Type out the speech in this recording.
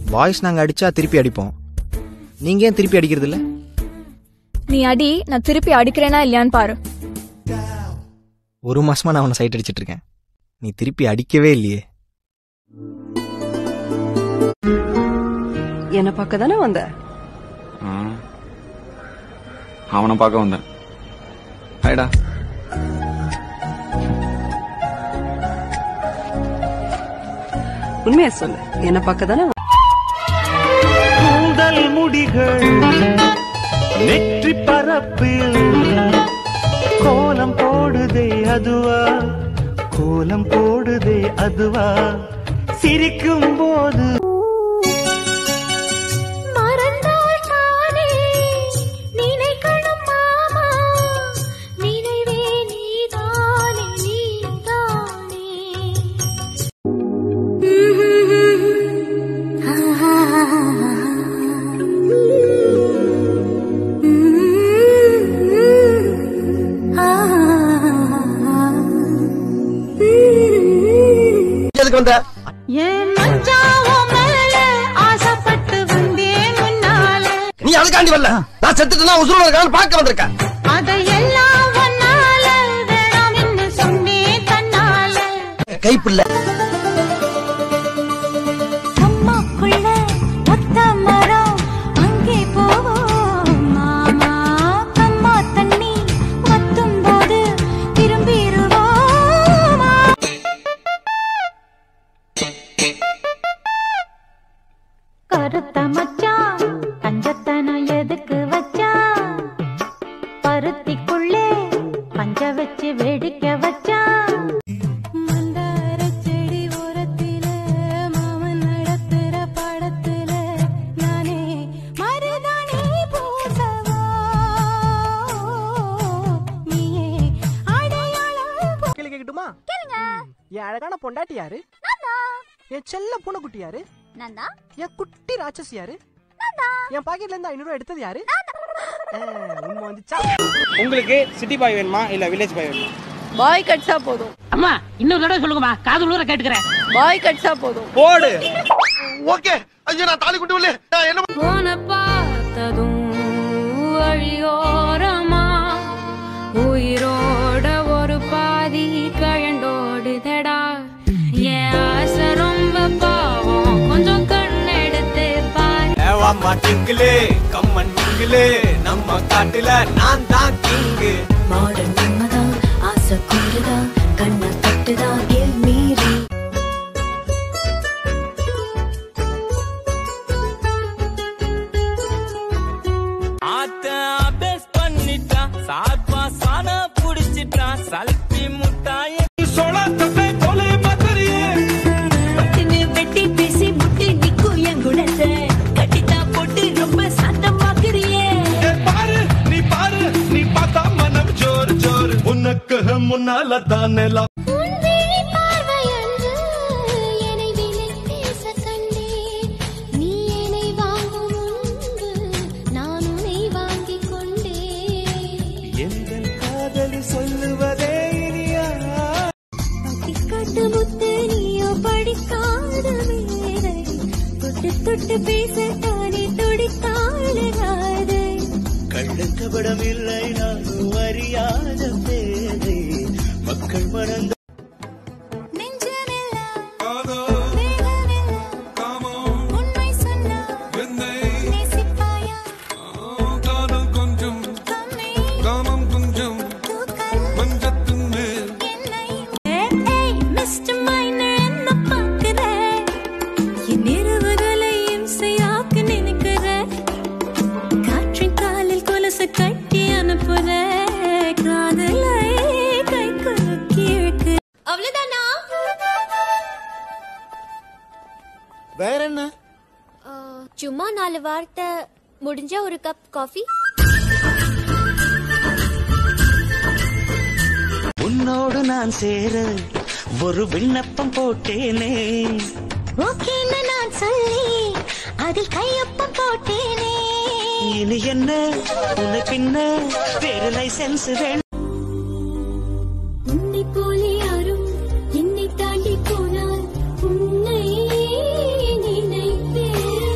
Boys நாங்க அடிச்சா திருப்பி அடிப்போம் நீங்க ஏன் திருப்பி அடிக்கிறது இல்ல நீ அடி நான் திருப்பி அடிக்கிறேனா இல்லையான்னு பாரு ஒரு மாசமா நான் அவனை சைட் அடிச்சிட்டு இருக்கேன் நீ திருப்பி அடிக்கவே இல்லையே என்ன பார்க்க தானே வந்த ஆ. அவனை பார்க்க வந்தேன் ஹாய்டா உண்மையா சொல்லு என்ன பார்க்க தானே கூந்தல் முடிகள் நெற்றி பரப்பில் கோலம் போடுதே அதுவா கோலம் போடுதே அதுவா சிரிக்கும் போது மறந்தால் தானே நினைக்கணும் மாமா நினைவே நீதானே நீதானே எதுக்கு வந்த என் மச்சாவோ மேல ஆசைப்பட்டு வந்தேன் முன்னால நீ அதுக்காண்டி வரல நான் செத்துட்டு உசுரோட இருக்கான்னு பார்க்க வந்திருக்கேன் அதையெல்லாம் ஒன்னால வேணாம் என்று சொன்னேன் தன்னால கைப்பில்ல அம்மாக்குள்ள ஒத்த மரம் அங்கே போவோம் மாமா அம்மா தண்ணி வத்தும் போது திரும்பிடுவோமா கருத்த மச்சான் கஞ்சத்தனம் எதுக்கு வச்சா பருத்திக்குள்ளே பஞ்ச வச்சு வேடிக்கை வச்சா மந்தார செடி ஓரத்தில மாமன் நடத்துற படத்துல நானே மருதாணி பூசவா நீயே அடையாளம் கேள்வி கேட்கட்டுமா கேளுங்க என் அழகான பொண்டாட்டி யாரு என் செல்ல பூனைக்குட்டி யாரு நான் தான் என் குட்டி ராட்சசி யாரு என் பாக்கெட்ல இருந்து ஐநூறு ரூபாய் எடுத்தது யாரு ஆ, உண்மை வந்துச்சா உங்களுக்கு சிட்டி பாய் வேணுமா இல்ல வில்லேஜ் பாய் வேணுமா பாய் கட்ஸா போதும் அம்மா இன்னொரு தடவை சொல்லுங்கம்மா காது உள்ள கேட்டுக்கிறேன் பாய் கட்ஸா போதும் போடு ஓகே ஐயோ நான் தாலி கொண்டு வரல என்ன போன பார்த்ததும் வழியோரமா உயிரோட ஒரு பாதி கழண்டோடுதடா என் ஆசை ரொம்ப பாவம் கொஞ்சம் கண்ணெடுத்து பாரு ஏவாம்மா டிங்கிலே கம்மன் டிங்கிலே நம்ம காட்டுல நான் தான் கிங்கு மாடர்ன் உண்மைதான் ஆசை கூடுதான் கண்ணை தட்டுதான் எல் மீறி ஆத்த அபேஸ் பண்ணிட்டான் சாத்வா சானா புடிச்சிட்டான் சல்பி முட்டாய சொலத்தத்தை கொலை மதுரியே வெட்டி பேசி முட்டி நிக்கும் என் குணத்தை கட்டித்தா போட்டு ரொம்ப சத்தம் பாக்குறியே பாரு நீ பாரு நீ பார்த்தா மனம் ஜோர் ஜோர் உனக்கு முன்னால தானே உன் விழி பார்வையன்று என்னை விலை பேச கண்டேன் நீ என்னை வாங்கும் முன்பு நான் உன்னை வாங்கிக் கொண்டேன் எந்த காதல் சொல்லுவதே இனியா பட்டிக்காட்டு முத்து நீயோ படிக்காத மேதை தொட்டு தொட்டு பேச தானே துடித்தாளுகாது கள்ளக்கபடம் இல்லை நானும் அறியாத பேதை மக்கள் மறந்த நெஞ்சமெல்லாம் மேகமெல்லாம் உண்மை சொன்னால் நேசிப்பாயா கம்மி என்னை ஏய், ஏய், மிஸ்டர் மைனர் என்ன பார்க்கிற? என் இரவுகளை இம்சையாக்க நினைக்கிற? காற்றின் காலில் கொலுசு கட்டி அனுப்புற காதலை கை குலுக்கி இழுக்கு அவ்வளவுதானா வேற என்ன சும்மா நாலு வார்த்தை முடிஞ்ச ஒரு கப் காஃபி உன்னோடு நான் சேர ஒரு விண்ணப்பம் போட்டேனே ஓகேன்னு நான் சொல்லி அதில் கையொப்பம் போட்டேனே இனி என்ன உன்னை பின்ன வேறு லைசன்ஸ் வேணும் உன்னை போலே யாரும் என்னை தாண்டி போனால் உன்னை நினைப்பேன்